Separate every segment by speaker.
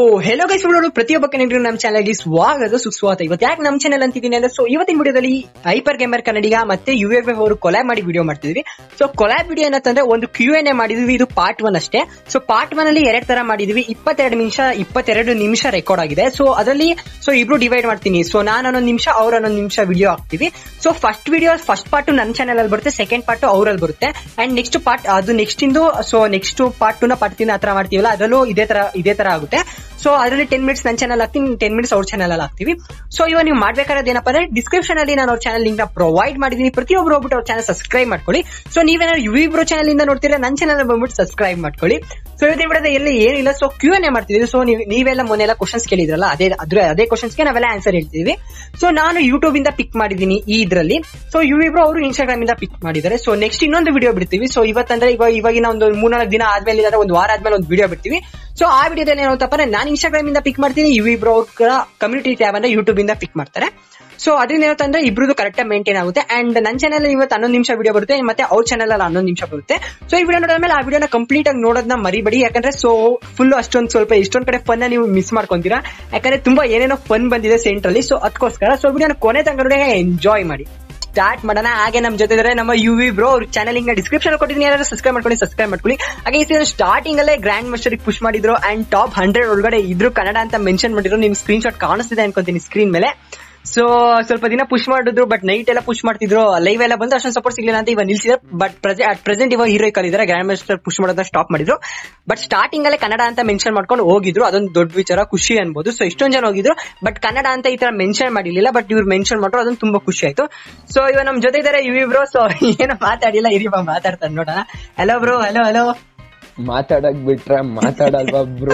Speaker 1: Hello guys ನೋಡೋರು ಪ್ರತಿಯೊಬ್ಬ ಕನ್ನಡಿಗರು ನಮ್ಮ ಚಾನಲ್ಗೆ ಸ್ವಾಗತ ಸುಸ್ವಾಗತ ಇವತ್ತು ಯಾಕೆ ನಮ್ಮ ಚಾನಲ್ ಅಂತಿದ್ದೀನಿ ಅಂದ್ರೆ ಸೊ ಇವತ್ತಿನ ವಿಡಿಯೋದಲ್ಲಿ ಹೈಪರ್ ಗೇಮರ್ ಕನ್ನಡಿಗ ಮತ್ತೆ ಯು ಎಫ್ ಎಫ್ ಅವರು ಕೊಲಾಬ್ ಮಾಡಿ ವಿಡಿಯೋ ಮಾಡ್ತಿದ್ವಿ ಸೊ ಕೊಲಾಬ್ ವಿಡಿಯೋ ಏನಂತಂದ್ರೆ ಒಂದು ಕ್ಯೂ ಎನ್ ಎ ಮಾಡಿದ್ವಿ ಇದು ಪಾರ್ಟ್ ಒನ್ ಅಷ್ಟೇ ಸೊ ಪಾರ್ಟ್ ಒನ್ ಅಲ್ಲಿ ಎರಡ್ ತರ ಮಾಡಿದ್ವಿ ಇಪ್ಪತ್ತೆರಡು ನಿಮಿಷ ಇಪ್ಪತ್ತೆರಡು ನಿಮಿಷ ರೆಕಾರ್ಡ್ ಆಗಿದೆ ಸೊ ಅದರಲ್ಲಿ ಸೊ ಇಬ್ರು ಡಿವೈಡ್ ಮಾಡ್ತೀನಿ ಸೊ ನಾನು ಹನ್ನೊಂದು ನಿಮಿಷ ಅವ್ರ ಹನ್ನೊಂದು ನಿಮಿಷ ವಿಡಿಯೋ ಹಾಕ್ತಿವಿ so first video first part ನನ್ನ ಚಾನಲ್ ಅಲ್ಲಿ ಬರುತ್ತೆ ಸೆಕೆಂಡ್ ಪಾರ್ಟ್ ಅವ್ರಲ್ಲಿ ಬರುತ್ತೆ ಅಂಡ್ ನೆಕ್ಸ್ಟ್ ಪಾರ್ಟ್ ಅದು ನೆಕ್ಸ್ಟ್ ಇಂದು ಸೊ ನೆಕ್ಸ್ಟ್ ಪಾರ್ಟ್ ಟು ನ ಪಾರ್ಟ್ ತ್ರೀ ಹತ್ರ ಮಾಡ್ತೀವಲ್ಲ ಅದರಲ್ಲೂ ಇದೇ ತರ ಇದೇ ತರ ಆಗುತ್ತೆ ಸೊ ಅದರಲ್ಲಿ ಟೆನ್ ಮಿನಿಟ್ಸ್ ನನ್ನ ಚಾನಲ್ ಹಾಕ್ತೀನಿ ಟೆನ್ ಮಿನಿಟ್ಸ್ ಅವ್ರ ಚಾನಲ್ ಅಲ್ಲಿ ಹಾಕ್ತಿವಿ ಸೊ ಇವಾಗ ನೀವು ಮಾಡ್ಬೇಕಾದ್ರೆ ಏನಪ್ಪ ಅಂದ್ರೆ ಡಿಸ್ಕ್ರಿಪ್ಷನ್ ಅಲ್ಲಿ ನಾನು ಅವ್ರ ಚಾನಲ್ ಲಿಂಕ್ ನ ಪ್ರೊವೈಡ್ ಮಾಡಿದೀನಿ ಪ್ರತಿಯೊಬ್ಬರು ಹೋಗ್ಬಿಟ್ಟು ಅವ್ರ ಚಾನಲ್ ಸಬ್ಸ್ಕ್ರೈಬ್ ಮಾಡ್ಕೊಳ್ಳಿ ಸೊ ನೀವೇನಾದ್ರು ಯು ಇಬ್ರು ಚಾನಲ್ ಇಂದ ನೋಡ್ತೀರಾ ನನ್ನ ಚಾನಲ್ ಬಂದ್ಬಿಟ್ಟು ಸಬ್ಸ್ಕ್ರೈಬ್ ಮಾಡ್ಕೊಳ್ಳಿ ಸೊ ಇವತ್ತಿನ ಬಿಡೋದು ಎಲ್ಲಿ ಏನಿಲ್ಲ ಸೊ ಕ್ಯೂ ಎನ್ ಎ ಮಾಡ್ತಿದ್ವಿ ಸೊ ನೀವೆಲ್ಲ ಮೊನ್ನೆಲ್ಲ ಕ್ವಶನ್ಸ್ ಕೇಳಿದ್ರಲ್ಲ ಅದೇ ಅದ್ರ ಅದೇ ಕ್ವಶನ್ಸ್ಗೆ ನಾವೆಲ್ಲ ಆನ್ಸರ್ ಹೇಳ್ತಿದ್ವಿ ಸೊ ನಾನು ಯೂಟ್ಯೂಬ್ ಇಂದ ಪಿಕ್ ಮಾಡಿದೀನಿ ಈ ಇದ್ರಲ್ಲಿ ಸೊ ಇವ್ ಇಬ್ರು ಅವರು ಇನ್ಸ್ಟಾಗ್ರಾಮ್ ಇಂದ ಪಿಕ್ ಮಾಡಿದ್ದಾರೆ ಸೊ ನೆಕ್ಸ್ಟ್ ಇನ್ನೊಂದು ವಿಡಿಯೋ ಬಿಡ್ತೀವಿ ಸೊ ಇವತ್ತಂದ್ರೆ ಇವಾಗ ಇವಾಗಿನ ಒಂದು ಮೂರ್ನಾಲ್ಕು ದಿನ ಆದ್ಮೇಲೆ ಇಲ್ಲಾಂದ್ರೆ ಒಂದು ವಾರ ಆದ್ಮೇಲೆ ಒಂದು ವಿಡಿಯೋ ಬಿಡ್ತೀವಿ ಸೊ ಆ ವಿಡಿಯೋದಲ್ಲಿ ಏನಂತಪ್ಪ ಅಂದ್ರೆ ನಾನು ಇನ್ಸ್ಟಾಗ್ರಾಮ್ ಇಂದ ಪಿಕ್ ಮಾಡ್ತೀನಿ ಇವ್ ಇಬ್ರು ಅವ್ರ ಕಮ್ಯುನಿಟಿ ಟ್ಯಾಬ್ ಅಂದ್ರೆ ಯೂಟ್ಯೂಬ್ ಇಂದ ಪಿಕ್ ಮಾಡ್ತಾರೆ ಸೊ ಅದರಿಂದ ಏನಂತಂದ್ರೆ ಇಬ್ರದ್ದು ಕರೆಕ್ಟ್ ಮೇಂಟೈನ್ ಆಗುತ್ತೆ ಅಂಡ್ ನನ್ನ ಚಾನಲ್ ಇವತ್ತು ಹನ್ನೊಂದು ನಿಮಿಷ ವಿಡಿಯೋ ಬರುತ್ತೆ ಮತ್ತೆ ಅವ್ರ ಚಾನಲ್ ಅಲ್ಲಿ ಹನ್ನೊಂದು ನಿಮಿಷ ಬರುತ್ತೆ ಸೊ ಈ ವಿಡಿಯೋ ನೋಡಿದ್ಮೇಲೆ ಆ ವಿಡಿಯೋನ ಕಂಪ್ಲೀಟ್ ಆಗಿ ನೋಡೋದನ್ನ ಮರಿಬೇಡಿ ಯಾಕಂದ್ರೆ ಸೊ ಫುಲ್ ಅಷ್ಟೊಂದು ಸ್ವಲ್ಪ ಇಷ್ಟೊಂದ್ ಕಡೆ ಫನ್ ನೀವು ಮಿಸ್ ಮಾಡ್ಕೊಂತೀರಾ ಯಾಕಂದ್ರೆ ತುಂಬಾ ಏನೇನೋ ಫನ್ ಬಂದಿದೆ ಸೆಂಟ್ರಲ್ಲಿ ಸೊ ಅದಕ್ಕೋಸ್ಕರ ಸೊ ವಿಡಿಯೋನ ಕೊನೆ ತನಕ ನೋಡಿ ಎಂಜಾಯ್ ಮಾಡಿ ಸ್ಟಾರ್ಟ್ ಮಾಡೋಣ ಹಾಗೆ ನಮ್ ಜೊತೆ ಇದ್ರೆ ನಮ್ಮ ಯು ವಿ ಬ್ರೋ ಅವ್ರ ಚಾನಲ್ ಲಿಂಕ್ ಡಿಸ್ಕ್ರಿಪ್ಷನ್ ಕೊಟ್ಟಿದ್ದೀನಿ ಯಾರು ಸಬ್ಸ್ಕ್ರೈಬ್ ಮಾಡ್ಕೊಳ್ಳಿ ಸಬ್ಸ್ಕ್ರೈಬ್ ಮಾಡ್ಕೊಳ್ಳಿ ಹಾಗೆ ಈ ಸ್ಟಾರ್ಟಿಂಗ್ ಅಲ್ಲೇ ಗ್ರ್ಯಾಂಡ್ ಮಾಸ್ಟರ್ ಪುಷ್ ಮಾಡಿದ್ರು ಅಂಡ್ ಟಾಪ್ ಹಂಡ್ರೆಡ್ ಒಳಗಡೆ ಇದ್ರು ಕನ್ನಡ ಅಂತ ಮೆನ್ಷನ್ ಮಾಡಿದ್ರು ನಿಮ್ ಸ್ಕ್ರೀನ್ ಶಾಟ್ ಕಾಣಿಸ್ತಿದೆ ಅನ್ಕೊಂತೀನಿ ಸ್ಕ್ರೀನ್ ಮೇಲೆ ಸೊ ಸ್ವಲ್ಪ ದಿನ ಪುಷ್ ಮಾಡಿದ್ರು ಬಟ್ ನೈಟ್ ಎಲ್ಲ ಪುಷ್ ಮಾಡ್ತಿದ್ರು ಲೈವ್ ಎಲ್ಲ ಬಂದು ಅಷ್ಟೊಂದು ಸಪೋರ್ಟ್ ಸಿಗ್ಲಿಲ್ಲ ಅಂತ ಇವಾಗ ನಿಲ್ಸಿದ್ರು ಬಟ್ ಅಟ್ ಪ್ರೆಸೆಂಟ್ ಇವಾಗ ಹೀರೋ ಕಲಿದ್ದಾರೆ ಗ್ರ್ಯಾಂಡ್ ಮಾಸ್ಟರ್ ಪುಷ್ ಮಾಡೋದನ್ನ ಸ್ಟಾಪ್ ಮಾಡಿದ್ರು ಬಟ್ ಸ್ಟಾರ್ಟಿಂಗ್ ಅಲ್ಲೇ ಕನ್ನಡ ಅಂತ ಮೆನ್ಷನ್ ಮಾಡ್ಕೊಂಡು ಹೋಗಿದ್ರು ಅದೊಂದು ದೊಡ್ಡ ವಿಚಾರ ಖುಷಿ ಅನ್ಬೋದು ಸೊ ಇಷ್ಟೊಂದು ಜನ ಹೋಗಿದ್ರು ಬಟ್ ಕನ್ನಡ ಅಂತ ಈ ತರ ಮೆನ್ಷನ್ ಮಾಡಿರ್ಲಿಲ್ಲ ಬಟ್ ಇವ್ರು ಮೆನ್ಷನ್ ಮಾಡ್ರು ಅದೊಂದು ತುಂಬಾ ಖುಷಿ ಆಯ್ತು ಸೊ ಇವಾಗ ನಮ್ ಜೊತೆ ಇದಾರೆ ಇವ್ ಇಬ್ರು ಸೊ ಏನೋ ಮಾತಾಡಿಲ್ಲ ಇರಿ ಬಾ ಮಾತಾಡ್ತಾರೆ ನೋಡೋಣ ಹಲೋ ಬ್ರೋ ಹಲೋ ಹಲೋ
Speaker 2: ಮಾತಾಡಕ್ ಬಿಟ್ರೆ ಮಾತಾಡಲ್ವಾ ಬ್ರೋ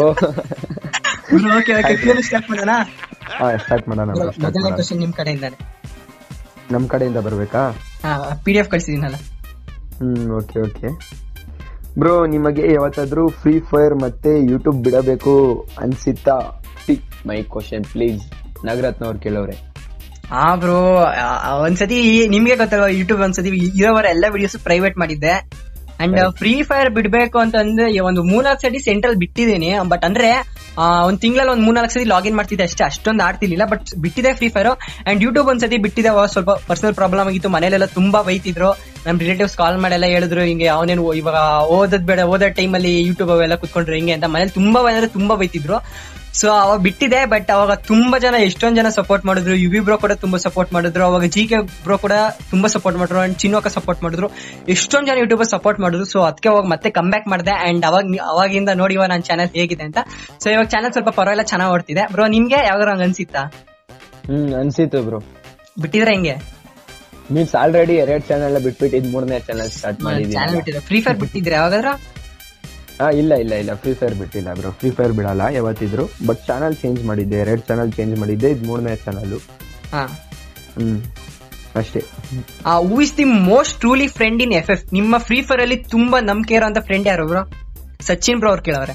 Speaker 1: ಓಕೆ ಓಕೆ ಸ್ಟಾರ್ಟ್ ಮಾಡೋಣ
Speaker 2: ಹಾ ಸ್ಟಾರ್ಟ್ ಮಾಡೋಣ bro, start
Speaker 1: ಮೊದಲನೇ
Speaker 2: ಮಾಡೋಣ.
Speaker 1: ಕ್ವಶನ್ ನಿಮ್ ಕಡೆಯಿಂದಾನೆ
Speaker 2: ನಮ್ ಕಡೆಯಿಂದ ಬರ್ಬೇಕಾ
Speaker 1: ಪಿ ಡಿ ಎಫ್ ಕಳ್ಸಿದೀನಲ್ಲ
Speaker 2: ಹ್ಮ್ ಓಕೆ ಓಕೆ ಬ್ರೋ ನಿಮಗೆ ಯಾವತ್ತಾದ್ರೂ ಫ್ರೀ ಫೈರ್ ಮತ್ತೆ ಯೂಟ್ಯೂಬ್ ಬಿಡಬೇಕು ಅನ್ಸಿತ್ತಾ pick my question please Nagaratna ಅವ್ರು ಕೇಳೋರೆ
Speaker 1: ಹಾ ಬ್ರೋ ಒಂದ್ಸತಿ ನಿಮ್ಗೆ ಗೊತ್ತಲ್ವಾ ಯೂಟ್ಯೂಬ್ ಒಂದ್ಸತಿ ಇರೋವರ ಎಲ್ಲ ವಿಡಿಯೋಸ್ ಪ್ರೈವೇಟ್ ಮಾಡಿದ್ದೆ ಅಂಡ್ ಫ್ರೀ ಫೈರ್ ಬಿಡ್ಬೇಕು ಅಂತಂದ್ರೆ ಈ ಒಂದು ಮೂರ್ನಾಲ್ಕು ಸತಿ ಸೆಂಟ್ರಲ್ ಬಿಟ್ಟಿದ್ದೀನಿ ಬಟ್ ಅಂದ್ರೆ ಆ, ಒಂದ್ ತಿಂಗಳಲ್ಲಿ ಒಂದ್ ಮೂರ್ನಾಲ್ಕು ಸತಿ ಲಾಗಿನ್ ಮಾಡ್ತಿದ್ದೆ ಅಷ್ಟೇ ಅಷ್ಟೊಂದು ಆಡ್ತಿರ್ಲಿಲ್ಲ ಬಟ್ ಬಿಟ್ಟಿದೆ ಫ್ರೀ ಫೈರ್ ಅಂಡ್ ಯೂಟ್ಯೂಬ್ ಒಂದ್ಸತಿ ಬಿಟ್ಟಿದೆ ಅವಾಗ ಸ್ವಲ್ಪ ಪರ್ಸನಲ್ ಪ್ರಾಬ್ಲಮ್ ಆಗಿತ್ತು ಮನೇಲೆಲ್ಲ ತುಂಬಾ ಬೈತಿದ್ರು ನಮ್ ರಿಲೇಟಿವ್ಸ್ ಕಾಲ್ ಮಾಡೆಲ್ಲ ಹೇಳಿದ್ರು ಹಿಂಗೆ ಅವನೇನು ಇವಾಗ ಓದದ್ ಬೇಡ ಓದೋ ಟೈಮಲ್ಲಿ ಯೂಟ್ಯೂಬ್ ಅವೆಲ್ಲ ಕುತ್ಕೊಂಡ್ರೆ ಹಿಂಗೆ ಅಂತ ಮನೇಲಿ ತುಂಬಾ ಅಂದ್ರೆ ತುಂಬಾ ಬೈತಿದ್ರು ಸೊ ಅವಾಗ ಬಿಟ್ಟಿದೆ ಬಟ್ ಅವಾಗ ತುಂಬಾ ಜನ ಎಷ್ಟೊಂದ್ ಜನ ಸಪೋರ್ಟ್ ಮಾಡಿದ್ರು ಯು ವಿ ಬ್ರೋ ಕೂಡ ತುಂಬಾ ಸಪೋರ್ಟ್ ಮಾಡಿದ್ರು ಅವಾಗ ಜಿ ಕೆ ಬ್ರೋ ಕೂಡ ತುಂಬಾ ಸಪೋರ್ಟ್ ಮಾಡಿದ್ರು ಅಂಡ್ ಚಿನ್ನೋಕ ಸಪೋರ್ಟ್ ಮಾಡಿದ್ರು ಎಷ್ಟೊಂದ್ ಜನ ಯೂಟ್ಯೂಬರ್ ಸಪೋರ್ಟ್ ಮಾಡಿದ್ರು ಸೊ ಅದಕ್ಕೆ ಅವಾಗ ಮತ್ತೆ ಕಮ್ ಬ್ಯಾಕ್ ಮಾಡಿದೆ ಅಂಡ್ ಅವಾಗ ನಿ- ಅವಾಗಿಂದ ನೋಡಿ ಇವಾಗ ನನ್ನ ಚಾನಲ್ ಹೇಗಿದೆ ಅಂತ ಸೊ ಇವಾಗ ಚಾನಲ್ ಸ್ವಲ್ಪ ಪರವಾಗಿಲ್ಲ ಚೆನ್ನಾಗಿ ಓಡ್ತಿದೆ ಬ್ರೋ ನಿಮ್ಗೆ ಯಾವ್ದಾರ ಹಂಗ ಅನ್ಸಿತ್ತಾ
Speaker 2: ಹ್ಮ್ ಅನ್ಸಿತ್ತು ಬ್ರೋ
Speaker 1: ಬಿಟ್ಟಿದ್ರೆ ಹೆಂಗೆ
Speaker 2: ಮೀನ್ಸ್ ಆಲ್ರೆಡಿ ಎರಡ್ ಚಾನೆಲ್ ಬಿಟ್ಬಿಟ್ಟು ಇದ್ ಮೂರನೇ ಚಾನೆಲ್ ಸ್ಟಾರ್ಟ್
Speaker 1: ಚಾನಲ್
Speaker 2: ಮಾಡಿದೀನಿ
Speaker 1: ಬಿಟ್ಟಿದ್ರೆ ಫ್ರೀ ಫೈರ್ ಬಿಟ್ಟಿದ್ರೆ ಯಾವಾಗಾದ್ರ
Speaker 2: ಹಾ ಇಲ್ಲ ಇಲ್ಲ ಇಲ್ಲ ಫ್ರೀ ಫೈರ್ ಬಿಟ್ಟಿಲ್ಲ ಬ್ರೋ ಫ್ರೀ ಫೈರ್ ಬಿಡಲ್ಲ ಯಾವತ್ತಿದ್ರು ಬಟ್ ಚಾನಲ್ ಚೇಂಜ್ ಮಾಡಿದ್ದೆ ಎರಡ್ ಚಾನಲ್ ಚೇಂಜ್ ಮಾಡಿದ್ದೆ ಇದ್ ಮೂರನೇ ಚಾನಲ್
Speaker 1: ಹಾ
Speaker 2: ಹ್ಮ್ ಅಷ್ಟೇ
Speaker 1: who is the most truly friend in F F ನಿಮ್ಮ ಫ್ರೀ ಫೈರ್ ಅಲ್ಲಿ ತುಂಬಾ ನಂಬಿಕೆ ಇರೋಂತ ಫ್ರೆಂಡ್ ಯಾರು ಬ್ರೋ ಸಚಿನ್ ಬ್ರೋ ಅವ್ರು ಕೇಳವ್ರೆ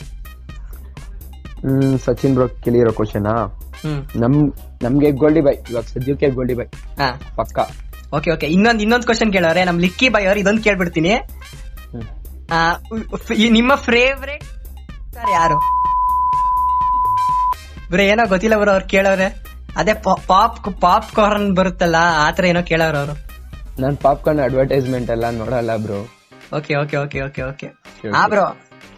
Speaker 2: ಹ್ಮ್ ಸಚಿನ್ ಬ್ರೋ ಕೇಳಿರೋ ಕ್ವಶನ್
Speaker 1: ಹ್ಮ್
Speaker 2: ನಮ್ ನಮ್ಗೆ ಗೋಲ್ಡಿ ಬೈ ಇವಾಗ ಸದ್ಯಕ್ಕೆ ಗೋಲ್ಡಿ ಬೈ
Speaker 1: ಹಾ
Speaker 2: ಪಕ್ಕ
Speaker 1: ಓಕೆ ಓಕೆ ಇನ್ನೊಂದ್ ಇನ್ನೊಂದ್ ಕ್ವಶನ್ ಕೇಳವ್ರೆ ನಮ್ ಲಿಕ್ಕಿ ಬಾಯ್ ಅವ್ರು ಇದೊಂದು ಕೇಳ್ಬಿಡ್ತೀನಿ
Speaker 2: ಹ್ಮ್.
Speaker 1: ಆ, ಉ- ಈ ನಿಮ್ಮ ಫೇವ್ರೇಟ್ ಯಾರು ಬ್ರೋ ಏನೋ ಗೊತ್ತಿಲ್ಲ ಬ್ರೋ ಅವ್ರು ಕೇಳವ್ರೆ ಅದೇ ಪಾಪ್ ಪಾಪ್ ಕಾರ್ನ್ ಬರುತ್ತಲ್ಲ ಆತರ ಏನೋ ಕೇಳವ್ರ ಅವರು
Speaker 2: ನಾನ್ ಪಾಪ್ಕಾರ್ನ್ ಅಡ್ವರ್ಟೈಸ್ಮೆಂಟ್ ಎಲ್ಲ ನೋಡಲ್ಲ bro
Speaker 1: okay okay okay okay okay
Speaker 2: Okay,
Speaker 1: ಹಾ
Speaker 2: okay.
Speaker 1: ಬ್ರೋ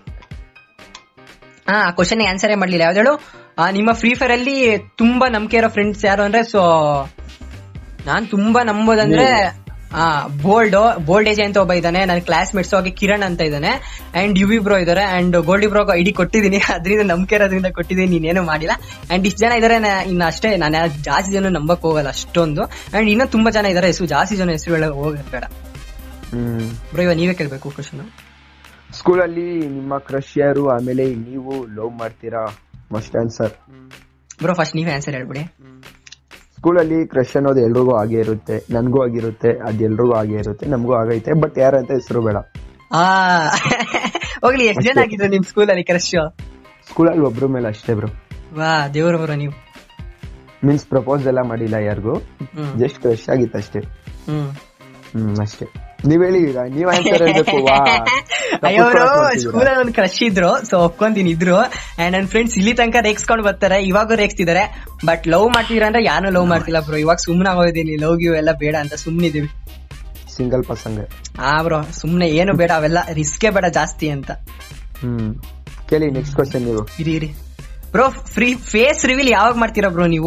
Speaker 1: ಹಾ ಕ್ವಶನ್ ಆನ್ಸರೇ ಮಾಡ್ಲಿಲ್ಲ ಯಾವ್ದು ಹೇಳು ಆ, ನಿಮ್ಮ ಫ್ರೀ ಫೈರ್ ಅಲ್ಲಿ ತುಂಬಾ ನಂಬಿಕೆ ಇರೋ ಫ್ರೆಂಡ್ಸ್ ಯಾರು ಅಂದ್ರೆ ಸೊ ನಾನ್ ತುಂಬಾ ನಂಬೋದಂದ್ರೆ ಆ ಬೋಲ್ಡ್ ಬೋಲ್ಡ್ ಏಜ್ ಅಂತ ಒಬ್ಬ ಇದ್ದಾನೆ ನನ್ನ ಕ್ಲಾಸ್ ಮೇಟ್ಸ್ ಹೋಗಿ ಕಿರಣ್ ಅಂತ ಇದ್ದಾನೆ ಅಂಡ್ ಯು ವಿ ಬ್ರೋ ಇದಾರೆ ಅಂಡ್ ಗೋಲ್ಡಿ ಬ್ರೋ ಐಡಿ ಕೊಟ್ಟಿದ್ದೀನಿ ಅದರಿಂದ ನಂಬಿಕೆ ಇರೋದ್ರಿಂದ ಕೊಟ್ಟಿದ್ದೀನಿ ನೀನೇನು ಮಾಡಿಲ್ಲ ಅಂಡ್ ಇಷ್ಟು ಜನ ಇದಾರೆ ನಾ- ಇನ್ನು ಅಷ್ಟೇ ನಾನು ಯಾರ್ ಜಾಸ್ತಿ ಜನ ನಂಬಕ್ ಹೋಗಲ್ಲ ಅಷ್ಟೊಂದು ಅಂಡ್ ಇನ್ನೂ ತುಂಬಾ ಜನ ಇದಾರೆ ಹೆಸರು ಜಾಸ್ತಿ ಜನ ಹೆಸರು ಹೇಳಕ್ ಹೋಗೋದ್ ಬೇಡ
Speaker 2: ಹ್ಮ್
Speaker 1: ಬ್ರೋ ಇವಾಗ ನೀವೇ ಕೇಳ್ಬೇಕು ಕ್ವಶನ್
Speaker 2: ಸ್ಕೂಲಲ್ಲಿ ನಿಮ್ಮ ಕ್ರಶ್ ಯಾರು ಆಮೇಲೆ ನೀವು ಲವ್ ಮಾಡ್ತೀರಾ ಮಸ್ಟ್ ಆನ್ಸರ್
Speaker 1: ಬ್ರೋ ಫಸ್ಟ್ ನೀವೇ ಆನ್ಸರ್ ಹೇಳ್ಬಿಡಿ
Speaker 2: ಸ್ಕೂಲಲ್ಲಿ ಕ್ರಶ್ ಅನ್ನೋದು ಎಲ್ರಿಗೂ ಆಗೇ ಇರುತ್ತೆ ನನ್ಗೂ ಆಗಿರುತ್ತೆ ಅದ್ ಎಲ್ರಿಗೂ ಆಗೇ ಇರುತ್ತೆ ನಮಗೂ ಆಗೈತೆ ಬಟ್ ಯಾರಂತ ಹೆಸರು ಬೇಡ
Speaker 1: ಆ ಹೋಗ್ಲಿ ಎಷ್ಟ್ ಜನ ಆಗಿದ್ರು ನಿಮ್ ಸ್ಕೂಲಲ್ಲಿ ಕ್ರಶ್
Speaker 2: ಸ್ಕೂಲಲ್ಲಿ ಒಬ್ರ ಮೇಲೆ ಅಷ್ಟೇ ಬ್ರೋ
Speaker 1: ವಾ ದೇವ್ರ ಬರೋ ನೀವು
Speaker 2: ಮೀನ್ಸ್ ಪ್ರಪೋಸ್ ಎಲ್ಲ ಮಾಡಿಲ್ಲ ಯಾರಿಗೂ
Speaker 1: ಹ್ಮ್
Speaker 2: ಜಸ್ಟ್ ಕ್ರಶ್ ಆಗಿತ್ತು ಅಷ್ಟೇ
Speaker 1: ಹ್ಮ್
Speaker 2: ಹ್ಮ್ ಅಷ್ಟೇ ನೀವ್ ಹೇಳಿ ಈಗ ನೀವ್ ಆನ್ಸರ್ ಹೇಳ್ಬೇಕು ವಾ
Speaker 1: ಅಯ್ಯೋ ಅವರು
Speaker 2: ಮಾಡ್ತಿದ್ದೀರಾ?
Speaker 1: ಸ್ಕೂಲಲ್ಲಿ ಒಂದು ಕ್ರಶ್ ಇದ್ರು ಸೊ ಒಪ್ಕೊಂತೀನಿ ಇದ್ರು ಅಂಡ್ ನನ್ನ ಫ್ರೆಂಡ್ಸ್ ಇಲ್ಲಿ ತನಕ ರೇಗ್ಸ್ಕೊಂಡ್ ಬರ್ತಾರೆ ಇವಾಗೂ ರೇಗ್ಸ್ತಿದ್ದಾರೆ ಬಟ್ ಲವ್ ಮಾಡ್ತೀರಾ ಅಂದ್ರೆ ಯಾರು ಲವ್ ಮಾಡ್ತಿಲ್ಲ ಬ್ರೋ ಇವಾಗ ಸುಮ್ನೆ ಆಗೋದಿನಿ ಲವ್ ಗಿವ್ ಎಲ್ಲ ಬೇಡ ಅಂತ ಸುಮ್ನಿದೀವಿ
Speaker 2: ಸಿಂಗಲ್ ಪಸಂಗ
Speaker 1: ಆ ಬ್ರೋ ಸುಮ್ನೆ ಏನು ಬೇಡ ಅವೆಲ್ಲ ರಿಸ್ಕೇ ಬೇಡ ಜಾಸ್ತಿ ಅಂತ
Speaker 2: ಹ್ಮ್ ಕೇಳಿ ನೆಕ್ಸ್ಟ್ ಕ್ವಶನ್ ನೀವು
Speaker 1: ಇರಿ ಇರಿ ಬ್ರೋ ಫ್ರೀ ಫೇಸ್ ರಿವೀಲ್ ಯಾವಾಗ ಮಾಡ್ತೀರಾ ಬ್ರೋ ನೀವು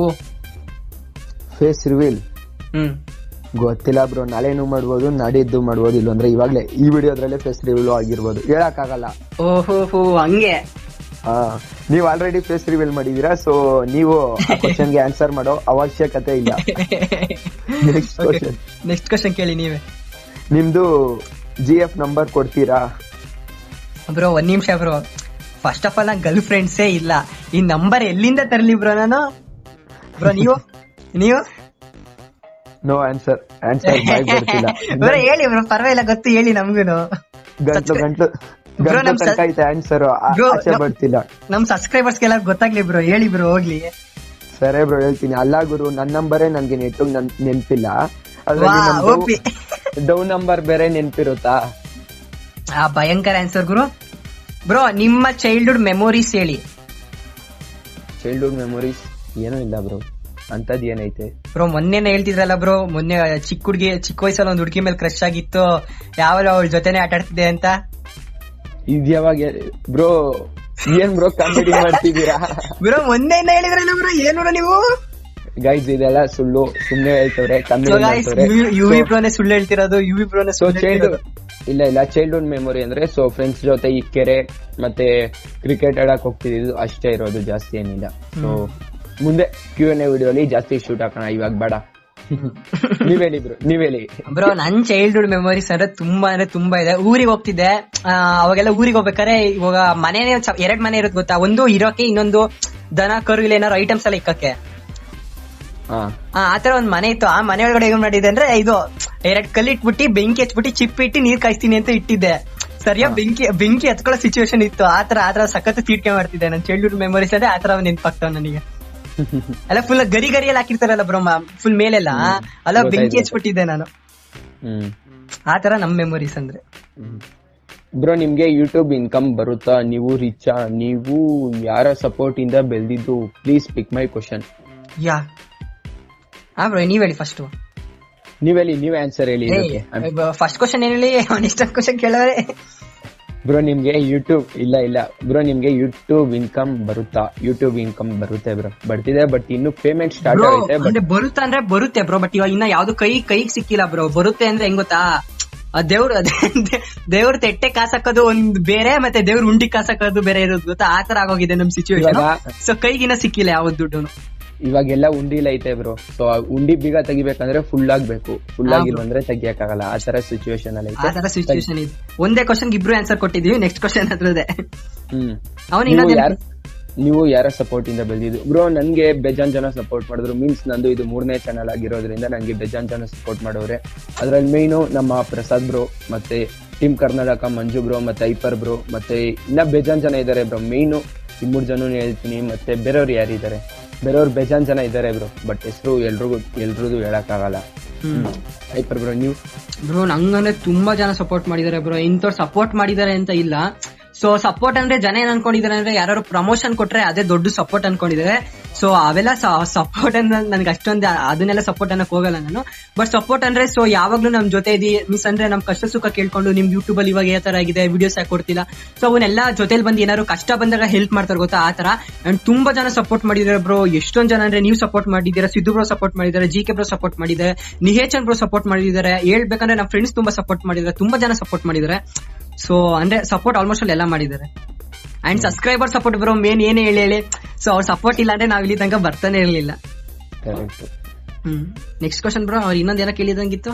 Speaker 2: ಫೇಸ್ ರಿವೀಲ್
Speaker 1: ಹ್ಮ್
Speaker 2: ಗೊತ್ತಿಲ್ಲ ಬ್ರೋ ನಾಳೆನೂ ಮಾಡ್ಬೋದು ನಾಡಿದ್ದು ಮಾಡ್ಬೋದು ಇಲ್ಲಾಂದ್ರೆ ಇವಾಗ್ಲೇ ಈ ವಿಡಿಯೋದ್ರಲ್ಲೇ ಫೇಸ್ ರಿವೀಲ್ ಆಗಿರ್ಬೋದು ಹೇಳಕ್ ಆಗಲ್ಲ
Speaker 1: ಓಹೋ ಹೋ ಹಂಗೆ
Speaker 2: ಹಾ ನೀವು ಆಲ್ರೆಡಿ ಫೇಸ್ ರಿವೀಲ್ ಮಾಡಿದೀರಾ ಸೊ ನೀವು ಕ್ವಶನ್ಗೆ ಆನ್ಸರ್ ಮಾಡೋ ಅವಶ್ಯಕತೆ ಇಲ್ಲ ನೆಕ್ಸ್ಟ್ ಕ್ವಶನ್
Speaker 1: ನೆಕ್ಸ್ಟ್ ಕ್ವಶನ್ ಕೇಳಿ ನೀವೇ
Speaker 2: ನಿಮ್ದು ಜಿ ಎಫ್ ನಂಬರ್ ಕೊಡ್ತೀರಾ
Speaker 1: ಬ್ರೋ ಒಂದ್ ನಿಮಿಷ bro first of all girl ಫ್ರೆಂಡ್ಸೇ ಇಲ್ಲ ಈ ನಂಬರ್ ಎಲ್ಲಿಂದ ತರಲಿ ಬ್ರೋ ನಾನು ಬ್ರೋ ನೀವು ನೀವು
Speaker 2: ನೋ ಆನ್ಸರ್ ಆನ್ಸರ್ ಬಾಯ್ ಬರ್ತಿಲ್ಲ
Speaker 1: ಬ್ರೋ ಹೇಳಿ ಬ್ರೋ ಪರವಾಗಿಲ್ಲ ಗೊತ್ತು ಹೇಳಿ ನಮ್ಗೂನು
Speaker 2: ಗಂಟ್ಲು ಗಂಟ್ಲು
Speaker 1: Bro,
Speaker 2: ಗಂಟ್ಲು
Speaker 1: ನಮ್ ಸ-
Speaker 2: ತನಕ ಐತೆ ಆನ್ಸರ್
Speaker 1: Bro,
Speaker 2: ಆಚೆ
Speaker 1: ನಮ್-
Speaker 2: ಬರ್ತಿಲ್ಲ
Speaker 1: ನಮ್ ಸಬ್ಸ್ಕ್ರೈಬರ್ಸ್ಗೆಲ್ಲ ಗೊತ್ತಾಗ್ಲಿ ಬ್ರೋ ಹೇಳಿ ಬ್ರೋ ಹೋಗ್ಲಿ
Speaker 2: ಸರಿ ಬ್ರೋ ಹೇಳ್ತೀನಿ ಅಲ್ಲ ಗುರು ನನ್ನ ನಂಬರೇ ನನ್ಗೆ ನೆಟ್ಟು ನನ್ ನೆನ್ಪಿಲ್ಲ
Speaker 1: ವಾ, ಒಪ್ಪಿ.
Speaker 2: ಡೌನ್ ನಂಬರ್ ಬೇರೆ ನೆನ್ಪಿರುತ್ತಾ
Speaker 1: ಆ ಭಯಂಕರ ಆನ್ಸರ್ ಗುರು ಬ್ರೋ ನಿಮ್ಮ ಚೈಲ್ಡ್ಹುಡ್ ಮೆಮೊರೀಸ್ ಹೇಳಿ
Speaker 2: ಚೈಲ್ಡ್ಹುಡ್ ಮೆಮೊರೀಸ್ ಏನೂ ಇಲ್ಲ ಬ್ರೋ ಅಂತದ್ ಏನೈತೆ
Speaker 1: ಬ್ರೋ ಮೊನ್ನೆನೇ ಹೇಳ್ತಿದ್ರಲ್ಲ ಬ್ರೋ ಮೊನ್ನೆ ಚಿಕ್ಕ ಹುಡುಗಿ ಚಿಕ್ಕ ವಯಸ್ಸಲ್ಲಿ ಒಂದು ಹುಡುಗಿ ಮೇಲೆ ಕ್ರಶ್ ಆಗಿತ್ತು ಯಾವಾಗ ಅವಳ ಜೊತೆನೆ ಆಟ ಆಡ್ತಿದ್ದೆ ಅಂತ
Speaker 2: ಇದ್ ಯಾವಾಗ ಬ್ರೋ ಏನ್ ಬ್ರೋ ಕಾಮಿಡಿ ಮಾಡ್ತಿದ್ದೀರಾ
Speaker 1: ಬ್ರೋ ಮೊನ್ನೆನೇ ಹೇಳಿದ್ರಲ್ಲ ಬ್ರೋ ಏನು ನೀವು
Speaker 2: ಗೈಸ್ ಇದೆಲ್ಲ ಸುಳ್ಳು ಸುಮ್ನೆ ಹೇಳ್ತವ್ರೆ
Speaker 1: ಸೊ
Speaker 2: ಕಾಮಿಡಿ
Speaker 1: ಗಾಯ್ಸ್
Speaker 2: ಮಾಡ್ತವ್ರೆ
Speaker 1: ಯು ವಿ ಪ್ರೋನೆ ಸುಳ್ಳು ಹೇಳ್ತಿರೋದು ಯು ವಿ ಪ್ರೋನೆ
Speaker 2: ಸೊ
Speaker 1: ಸುಳ್ಳು
Speaker 2: ಚೈಲ್ಡ್
Speaker 1: ಹೇಳ್ತಿರೋದು
Speaker 2: ಇಲ್ಲ ಇಲ್ಲ ಚೈಲ್ಡ್ಹುಡ್ ಮೆಮೊರಿ ಅಂದ್ರೆ ಸೊ ಫ್ರೆಂಡ್ಸ್ ಜೊತೆ ಈ ಕೆರೆ ಮತ್ತೆ ಕ್ರಿಕೆಟ್ ಆಡಕ್ ಹೋಗ್ತಿದ್ದು ಅಷ್ಟೇ ಇರೋದು ಜಾಸ್ತಿ ಏನಿಲ್ಲ ಸೊ ಮುಂದೆ ಕ್ಯೂ ಎನ್ ಎ ವಿಡಿಯೋಲಿ ಜಾಸ್ತಿ ಶೂಟ್ ಹಾಕೋಣ ಇವಾಗ ಬೇಡ ನೀವ್ ಹೇಳಿ ಬ್ರೋ ನೀವ್ ಹೇಳಿ
Speaker 1: ಬ್ರೋ ನನ್ ಚೈಲ್ಡ್ಹುಡ್ ಮೆಮೊರೀಸ್ ಅಂದ್ರೆ ತುಂಬಾ ಅಂದ್ರೆ ತುಂಬಾ ಇದೆ ಊರಿಗೆ ಹೋಗ್ತಿದ್ದೆ ಆ, ಅವಾಗೆಲ್ಲ ಊರಿಗೆ ಹೋಗ್ಬೇಕಾದ್ರೆ ಇವಾಗ ಮನೇನೆ ಚ- ಎರಡ್ ಮನೆ ಇರುತ್ತೆ ಗೊತ್ತಾ ಒಂದು ಇರೋಕೆ ಇನ್ನೊಂದು ದನ ಕರು ಇಲ್ಲ ಏನಾರು ಐಟಮ್ಸ್ ಎಲ್ಲ ಇಕ್ಕಕ್ಕೆ
Speaker 2: ಹಾ
Speaker 1: ಆ ಆತರ ಒಂದ್ ಮನೆ ಇತ್ತು ಆ ಮನೆ ಒಳಗಡೆ ಏನ್ ಮಾಡಿದೆ ಅಂದ್ರೆ ಇದು ಎರಡ್ ಕಲ್ಲು ಇಟ್ಬಿಟ್ಟು ಬೆಂಕಿ ಹಚ್ಬಿಟ್ಟು ಚಿಪ್ ಇಟ್ಟು ನೀರ್ ಕಾಯಿಸ್ತೀನಿ ಅಂತ ಇಟ್ಟಿದ್ದೆ ಸರಿಯಾ ಬೆಂಕಿ ಬೆಂಕಿ ಹತ್ಕೊಳ್ಳೋ ಸಿಚುವೇಶನ್ ಇತ್ತು ಆತರ ಆತರ ಸಖತ್ ತೀಟ್ಕೆ ಮಾಡ್ತಿದ್ದೆ ನನ್ ಚೈಲ್ಡ್ಹುಡ್ ಮೆಮೊರೀಸ್ ಅದೇ ಆತರ ನೆನ್ಪಾಗ್ತಾವ ನನಗೆ ಅಲ್ಲ ಫುಲ್ ಗರಿ ಗರಿ ಎಲ್ಲ ಹಾಕಿರ್ತಾರಲ್ಲ ಬ್ರೋ ಫುಲ್ ಮೇಲೆಲ್ಲ ಅಲ್ಲ ಬೆಂಕಿ
Speaker 2: ಗೊತ್ತಾಯ್ತು.
Speaker 1: ಹಚ್ಬಿಟ್ಟಿದ್ದೆ ನಾನು
Speaker 2: ಹ್ಮ್
Speaker 1: ಆತರ ನಮ್ ಮೆಮೊರೀಸ್ ಅಂದ್ರೆ
Speaker 2: ಬ್ರೋ ನಿಮ್ಗೆ ಯೂಟ್ಯೂಬ್ ಇನ್ಕಮ್ ಬರುತ್ತಾ ನೀವು ರಿಚಾ ನೀವು ಯಾರ ಸಪೋರ್ಟ್ ಇಂದ ಬೆಳೆದಿದ್ದು ಪ್ಲೀಸ್ ಪಿಕ್ ಮೈ ಕ್ವಶನ್
Speaker 1: ಯಾ ಹಾ ಬ್ರೋ ನೀವ್ ಹೇಳಿ ಫಸ್ಟ್
Speaker 2: ನೀವ್ ಹೇಳಿ ನೀವೇ ಆನ್ಸರ್ ಹೇಳಿ
Speaker 1: ಫಸ್ಟ್ ಕ್ವಶನ್ ಏನ್ ಹೇಳಿ ಇಷ್ಟೊಂದು ಕ್ವಶನ್ ಕೇಳವ್ರೆ
Speaker 2: ಬ್ರೋ ನಿಮ್ಗೆ ಯೂಟ್ಯೂಬ್ ಇಲ್ಲ ಇಲ್ಲ ಬ್ರೋ ನಿಮ್ಗೆ ಯೂಟ್ಯೂಬ್ ಇನ್ಕಮ್ ಬರುತ್ತಾ ಯೂಟ್ಯೂಬ್ ಇನ್ಕಮ್ ಬರುತ್ತೆ ಬ್ರೋ ಬರ್ತಿದೆ ಬಟ್ ಇನ್ನು ಪೇಮೆಂಟ್ ಸ್ಟಾರ್ಟ್
Speaker 1: ಬ್ರೋ
Speaker 2: ಆಗುತ್ತೆ ಬಟ್
Speaker 1: ಅಂದ್ರೆ ಬರುತ್ತೆ ಅಂದ್ರೆ ಬರುತ್ತೆ ಬ್ರೋ ಬಟ್ ಇವಾಗ ಇನ್ನ ಯಾವ್ದು ಕೈ ಕೈಗೆ ಸಿಕ್ಕಿಲ್ಲ ಬ್ರೋ ಬರುತ್ತೆ ಅಂದ್ರೆ ಹೆಂಗ್ ಗೊತ್ತಾ ಆ ದೇವ್ರು ದೇವ್ರ ತೆಟ್ಟೆ ಕಾಸಕ್ಕೋದು ಒಂದ್ ಬೇರೆ ಮತ್ತೆ ದೇವ್ರ ಉಂಡಿ ಕಾಸಕ್ಕೋದು ಬೇರೆ ಇರೋದು ಗೊತ್ತಾ ಆತರ ಆಗೋಗಿದೆ ನಮ್ ಸಿಚುವೇಶನ್
Speaker 2: ಇವಾಗ-
Speaker 1: ಸೊ ಕೈಗಿನ ಸಿಕ್ಕಿಲ್ಲ ಯಾವ ದುಡ್ಡು
Speaker 2: ಇವಾಗೆಲ್ಲ ಉಂಡಿಲ್ ಐತೆ ಬ್ರೋ ಸೊ ಉಂಡಿ ಬೀಗ ತೆಗಿಬೇಕಂದ್ರೆ ಫುಲ್ ಆಗ್ಬೇಕು ಫುಲ್
Speaker 1: ಹಾ,
Speaker 2: ಆಗಿಲ್ಲ
Speaker 1: bro.
Speaker 2: ಅಂದ್ರೆ ತೆಗಿಯಕ್ಕಾಗಲ್ಲ ಆ ತರ ಸಿಚುವೇಶನ್ ಅಲ್ಲಿ
Speaker 1: ಆ ತರ ಸಿಚುವೇಶನ್ ಇದೆ ಒಂದೇ ಕ್ವಶನ್ ಇಬ್ರು ಆನ್ಸರ್ ಕೊಟ್ಟಿದೀವಿ ನೆಕ್ಸ್ಟ್ ಕ್ವಶನ್ ಅದ್ರದೇ
Speaker 2: ಹ್ಮ್
Speaker 1: ಅವನು
Speaker 2: ನೀವು
Speaker 1: ಇನ್ನೊಂದ್
Speaker 2: ಯಾರ್ ನೀವು ಯಾರ ಸಪೋರ್ಟ್ ಇಂದ ಬೆಳೆದಿದ್ದು ಬ್ರೋ ನನ್ಗೆ ಬೇಜಾನ್ ಜನ ಸಪೋರ್ಟ್ ಮಾಡಿದ್ರು ಮೀನ್ಸ್ ನಂದು ಇದು ಮೂರನೇ ಚಾನಲ್ ಆಗಿರೋದ್ರಿಂದ ನಂಗೆ ಬೇಜಾನ್ ಜನ ಸಪೋರ್ಟ್ ಮಾಡೋರೆ ಅದ್ರಲ್ಲಿ ಮೇಯ್ನು ನಮ್ಮ ಪ್ರಸಾದ್ ಬ್ರೋ ಮತ್ತೆ ಟೀಮ್ ಕರ್ನಾಟಕ ಮಂಜು ಬ್ರೋ ಮತ್ತೆ ಐಪರ್ ಬ್ರೋ ಮತ್ತೆ ಇನ್ನ ಬೇಜಾನ್ ಜನ ಇದಾರೆ ಬ್ರೋ ಮೇಯ್ನು ಈ ಮೂರ್ ಜನ ಹೇಳ್ತೀನಿ ಮತ್ತೆ ಬೇರೆಯವ್ರು ಯಾರಿದ್ದಾರೆ ಬೇರೆಯವ್ರು ಬೇಜಾನ್ ಜನ ಇದಾರೆ ಬ್ರೋ ಬಟ್ ಹೆಸರು ಎಲ್ರಿಗೂ ಎಲ್ರದ್ದು ಹೇಳಕ್ಕಾಗಲ್ಲ
Speaker 1: ಹ್ಮ್
Speaker 2: ಐಪರ್ ಬ್ರೋ ನೀವು
Speaker 1: ಬ್ರೋ ನಂಗಂದ್ರೆ ತುಂಬಾ ಜನ ಸಪೋರ್ಟ್ ಮಾಡಿದ್ದಾರೆ ಬ್ರೋ ಇಂಥವ್ರು ಸಪೋರ್ಟ್ ಮಾಡಿದ್ದಾರೆ ಅಂತ ಇಲ್ಲ ಸೊ ಸಪೋರ್ಟ್ ಅಂದ್ರೆ ಜನ ಏನ್ ಅನ್ಕೊಂಡಿದ್ದಾರೆ ಅಂದ್ರೆ ಯಾರು ಪ್ರಮೋಷನ್ ಕೊಟ್ರೆ ಅದೇ ದೊಡ್ಡ ಸಪೋರ್ಟ್ ಅನ್ಕೊಂಡಿದ್ದಾರೆ ಸೊ ಅವೆಲ್ಲ ಸಪೋರ್ಟ್ ಅಂದ್ರೆ ನನ್ಗೆ ಅಷ್ಟೊಂದು ಅದನ್ನೆಲ್ಲ ಸಪೋರ್ಟ್ ಅನ್ನಕ್ ಹೋಗಲ್ಲ ನಾನು ಬಟ್ ಸಪೋರ್ಟ್ ಅಂದ್ರೆ ಸೊ ಯಾವಾಗ್ಲೂ ನಮ್ ಜೊತೆ ಇದಿ ಮೀನ್ಸ್ ಅಂದ್ರೆ ನಮ್ ಕಷ್ಟ ಸುಖ ಕೇಳ್ಕೊಂಡು ನಿಮ್ ಯೂಟ್ಯೂಬ್ ಅಲ್ಲಿ ಇವಾಗ ಯಾವ ತರ ಆಗಿದೆ ವಿಡಿಯೋಸ್ ಯಾಕೆ ಕೊಡ್ತಿಲ್ಲ ಸೊ ಅವನ್ನೆಲ್ಲ ಜೊತೆಲಿ ಬಂದು ಏನಾದ್ರು ಕಷ್ಟ ಬಂದಾಗ ಹೆಲ್ಪ್ ಮಾಡ್ತಾರೆ ಗೊತ್ತಾ ಆ ತರ ಅಂಡ್ ತುಂಬಾ ಜನ ಸಪೋರ್ಟ್ ಮಾಡಿದ್ದಾರೆ ಬ್ರೋ ಎಷ್ಟೊಂದ್ ಜನ ಅಂದ್ರೆ ನೀವು ಸಪೋರ್ಟ್ ಮಾಡಿದ್ದೀರಾ ಸಿದ್ದು ಬ್ರೋ ಸಪೋರ್ಟ್ ಮಾಡಿದ್ದಾರೆ ಜಿ ಕೆ ಬ್ರೋ ಸಪೋರ್ಟ್ ಮಾಡಿದ್ದಾರೆ ನಿಹೇಚನ್ ಬ್ರೋ ಸಪೋರ್ಟ್ ಮಾಡಿದ್ದಾರೆ ಹೇಳ್ಬೇಕಂದ್ರೆ ನಮ್ಮ ಫ್ರೆಂಡ್ಸ್ ತುಂಬಾ ಸಪೋರ್ಟ್ ಮಾಡಿದ್ದಾರೆ ತುಂಬಾ ಜನ ಸಪೋರ್ಟ್ ಮಾಡಿದ್ದಾರೆ ಸೊ ಅಂದ್ರೆ ಸಪೋರ್ಟ್ ಆಲ್ಮೋಸ್ಟ್ ಅಲ್ಲಿ ಎಲ್ಲ ಮಾಡಿದ್ದಾರೆ and subscriber support bro main ಏನೇ ಹೇಳಿ ಹೇಳಿ ಸೊ ಅವ್ರ ಸಪೋರ್ಟ್ ಇಲ್ಲ ಅಂದ್ರೆ ನಾವ್ ಇಲ್ಲಿ ತನಕ ಬರ್ತಾನೆ ಇರ್ಲಿಲ್ಲ
Speaker 2: ಕರೆಕ್ಟ್
Speaker 1: ಹ್ಮ್ ನೆಕ್ಸ್ಟ್ ಕ್ವಶನ್ ಬ್ರೋ ಅವ್ರು ಇನ್ನೊಂದ್ ಏನೋ ಕೇಳಿದಂಗಿತ್ತು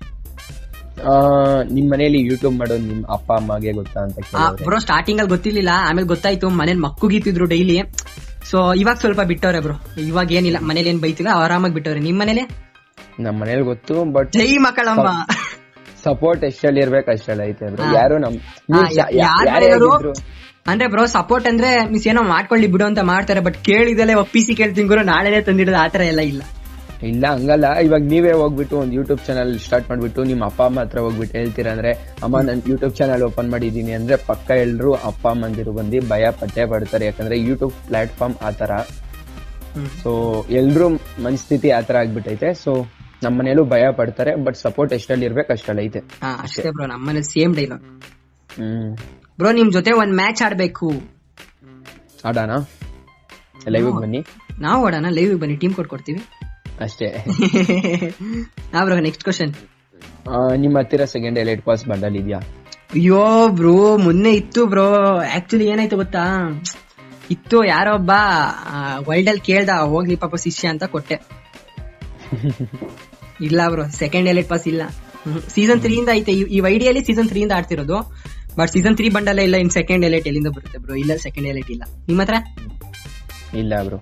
Speaker 2: ನಿಮ್ ಮನೇಲಿ ಯೂಟ್ಯೂಬ್ ಮಾಡೋದು ನಿಮ್ ಅಪ್ಪ ಅಮ್ಮಗೆ ಗೊತ್ತಾ ಅಂತ ಕೇಳಿದ್ರೆ
Speaker 1: ಬ್ರೋ ಸ್ಟಾರ್ಟಿಂಗ್ ಅಲ್ಲಿ ಗೊತ್ತಿರ್ಲಿಲ್ಲ ಆಮೇಲೆ ಗೊತ್ತಾಯ್ತು ಮನೇಲಿ ಮಕ್ಕು ಗೀತಿದ್ರು ಡೈಲಿ ಸೊ ಇವಾಗ ಸ್ವಲ್ಪ ಬಿಟ್ಟವ್ರೆ ಬ್ರೋ ಇವಾಗ ಏನಿಲ್ಲ ಮನೇಲಿ ಏನ್ ಬೈತಿಲ್ಲ ಆರಾಮಾಗಿ ಬಿಟ್ಟವ್ರೆ ನಿಮ್ ಮನೇಲಿ
Speaker 2: ನಮ್ಮ ಮನೇಲಿ ಗೊತ್ತು ಬಟ್
Speaker 1: ಜೈ ಮಕ್ಕಳಮ್ಮ
Speaker 2: ಸಪೋರ್ಟ್ ಎಷ್ಟಲ್ಲಿ ಇರ್ಬೇಕು ಅಷ್ಟಲ್ಲಿ ಐತೆ ಬ್ರೋ
Speaker 1: ಹಾ.
Speaker 2: ಯಾರು ನಮ್
Speaker 1: ಹಾ,
Speaker 2: means
Speaker 1: ಯಾ-
Speaker 2: ಯಾ-
Speaker 1: ಯಾರ್
Speaker 2: ಯಾರೇ
Speaker 1: ಮನೆಯವ್ರು
Speaker 2: ಆಗಿದ್ರು
Speaker 1: ಅಂದ್ರೆ ಬ್ರೋ ಸಪೋರ್ಟ್ ಅಂದ್ರೆ ಮೀನ್ಸ್ ಏನೋ ಮಾಡ್ಕೊಳ್ಳಿ ಬಿಡು ಅಂತ ಮಾಡ್ತಾರೆ ಬಟ್ ಕೇಳಿದಲೆ ಒಪ್ಪಿಸಿ ಕೇಳ್ತೀನಿ ಗುರು ನಾಳೆನೆ ತಂದಿಡೋದು ಆತರ ಎಲ್ಲ ಇಲ್ಲ
Speaker 2: ಇಲ್ಲ ಹಂಗಲ್ಲ ಇವಾಗ ನೀವೇ ಹೋಗ್ಬಿಟ್ಟು ಒಂದು ಯೂಟ್ಯೂಬ್ ಚಾನಲ್ ಸ್ಟಾರ್ಟ್ ಮಾಡ್ಬಿಟ್ಟು ನಿಮ್ಮ ಅಪ್ಪ ಅಮ್ಮ ಹತ್ರ ಹೋಗ್ಬಿಟ್ಟು ಹೇಳ್ತೀರಾ ಅಂದ್ರೆ ಅಮ್ಮ ನಾನು ಯೂಟ್ಯೂಬ್ ಚಾನಲ್ ಓಪನ್ ಮಾಡಿದ್ದೀನಿ ಅಂದ್ರೆ ಪಕ್ಕ ಎಲ್ರು ಅಪ್ಪ ಅಮ್ಮಂದಿರು ಬಂದು ಭಯ ಪಟ್ಟೆ ಪಡ್ತಾರೆ ಯಾಕಂದ್ರೆ ಯೂಟ್ಯೂಬ್ ಪ್ಲಾಟ್ಫಾರ್ಮ್ ಆ ತರ
Speaker 1: ಹ್ಮ್.
Speaker 2: ಸೊ ಎಲ್ರು ಮನಸ್ಥಿತಿ ಆ ತರ ಆಗ್ಬಿಟ್ಟೈತೆ ಸೊ ನಮ್ಮ ಮನೇಲೂ ಭಯ ಪಡ್ತಾರೆ ಬಟ್ ಸಪೋರ್ಟ್ ಎಷ್ಟಲ್ಲಿ ಇರ್ಬೇಕು ಅಷ್ಟಲ್ಲಿ ಐತೆ
Speaker 1: ಹಾ ಅಷ್ಟೇ ಬ್ರೋ ನಮ್ಮನೆ ಸೇಮ್ ಡೈಲಾಗ್
Speaker 2: ಹ್ಮ್
Speaker 1: ಬ್ರೋ ನಿಮ್ ಜೊತೆ ಒಂದ್ ಮ್ಯಾಚ್ ಆಡ್ಬೇಕು
Speaker 2: ಆಡೋಣ ಲೈವ್ ಬನ್ನಿ
Speaker 1: ನಾವು ಆಡೋಣ ಲೈವ್ ಬನ್ನಿ ಟೀಮ್ ಕೊಟ್ಕೊಡ್ತೀವಿ
Speaker 2: ಅಷ್ಟೇ
Speaker 1: ಹಾ ಬ್ರೋ ನೆಕ್ಸ್ಟ್ ಕ್ವಶನ್
Speaker 2: ಆ, ನಿಮ್ಮ ಹತ್ತಿರ ಸೆಕೆಂಡ್ ಎಲೈಟ್ ಪಾಸ್ ಬಂಡಲ್ ಇದೆಯಾ
Speaker 1: ಅಯ್ಯೋ ಬ್ರೋ ಮೊನ್ನೆ ಇತ್ತು ಬ್ರೋ ಆಕ್ಚುಲಿ ಏನಾಯ್ತು ಗೊತ್ತಾ ಇತ್ತು ಯಾರೋ ಒಬ್ಬ ವರ್ಲ್ಡ್ ಅಲ್ಲಿ ಕೇಳ್ದ ಹೋಗ್ಲಿ ಪಾಪ ಶಿಷ್ಯ ಅಂತ ಕೊಟ್ಟೆ ಇಲ್ಲ ಬ್ರೋ ಸೆಕೆಂಡ್ ಎಲೆಟ್ ಪಾಸ್ ಇಲ್ಲ ಸೀಸನ್ ತ್ರೀ ಇಂದ ಐತೆ ಈ- ಈ ವೈಡಿಯಲ್ಲಿ ಸೀಸನ್ ತ್ರೀ ಇಂದ ಆಡ್ತಿರೋದು ಬಟ್ ಸೀಸನ್ ತ್ರೀ ಬಂಡಲ್ಲ ಇಲ್ಲ ಇನ್ ಸೆಕೆಂಡ್ ಎಲೆಟ್ ಎಲ್ಲಿಂದ ಬರುತ್ತೆ ಬ್ರೋ ಇಲ್ಲ ಸೆಕೆಂಡ್ ಎಲೆಟ್ ಇಲ್ಲ ನಿಮ್ಮ ಹತ್ರ
Speaker 2: ಇಲ್ಲ ಬ್ರೋ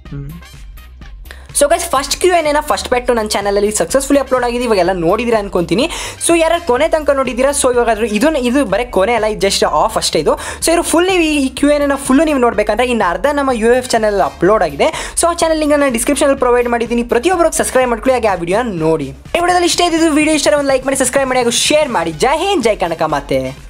Speaker 1: ಸೊ ಗೈಸ್ ಫಸ್ಟ್ ಕ್ಯೂ ಏನೇನ ಫಸ್ಟ್ ಬೆಟ್ಟು ನನ್ನ ಚಾನಲಲ್ಲಿ ಸಕ್ಸಸ್ಫುಲಿ ಅಪ್ಲೋಡ್ ಆಗಿದೆ ಇವಾಗೆಲ್ಲ ನೋಡಿದಿರಾ ಅನ್ಕೊಂತೀನಿ ಸೊ ಯಾರು ಕೊನೆ ತನಕ ನೋಡಿದ್ದೀರಾ ಸೊ ಇವಾಗ ಅದ್ರ ಇದು ಇದು ಬರೀ ಕೊನೆ ಅಲ್ಲ ಇದು ಜಸ್ಟ್ ಆಫ್ ಅಷ್ಟೇ ಇದು ಸೊ ಇವರು ಫುಲ್ ನೀವು ಈ ಕ್ಯೂ ಏನೇನ ಫುಲ್ಲು ನೀವು ನೋಡ್ಬೇಕಂದ್ರೆ ಇನ್ನು ಅರ್ಧ ನಮ್ಮ ಯು ಎಫ್ ಚಾನಲ್ ಅಪ್ಲೋಡ್ ಆಗಿದೆ ಸೊ ಆ ಚಾನಲ್ ಲಿಂಕ್ ನಾನು ಡಿಸ್ಕ್ರಿಪ್ಷನಲ್ಲಿ ಪ್ರೊವೈಡ್ ಮಾಡಿದ್ದೀನಿ ಪ್ರತಿಯೊಬ್ಬರಿಗೆ ಸಬ್ಸ್ಕ್ರೈಬ್ ಮಾಡ್ಕೊಳ್ಳಿ ಹಾಗೆ ಆ ವಿಡಿಯೋ ನೋಡಿ ಈ ವಿಡಿಯೋದಲ್ಲಿ ಇಷ್ಟ ಇದ್ದು ವಿಡಿಯೋ ಇಷ್ಟ ಒಂದು ಲೈಕ್ ಮಾಡಿ ಸಬ್ಸ್ಕ್ರೈಬ್ ಮಾಡಿ ಹಾಗೂ ಶೇರ್ ಮಾಡಿ ಜೈ ಹಿಂದ್ ಜೈ ಕನಕ ಮತ್ತೆ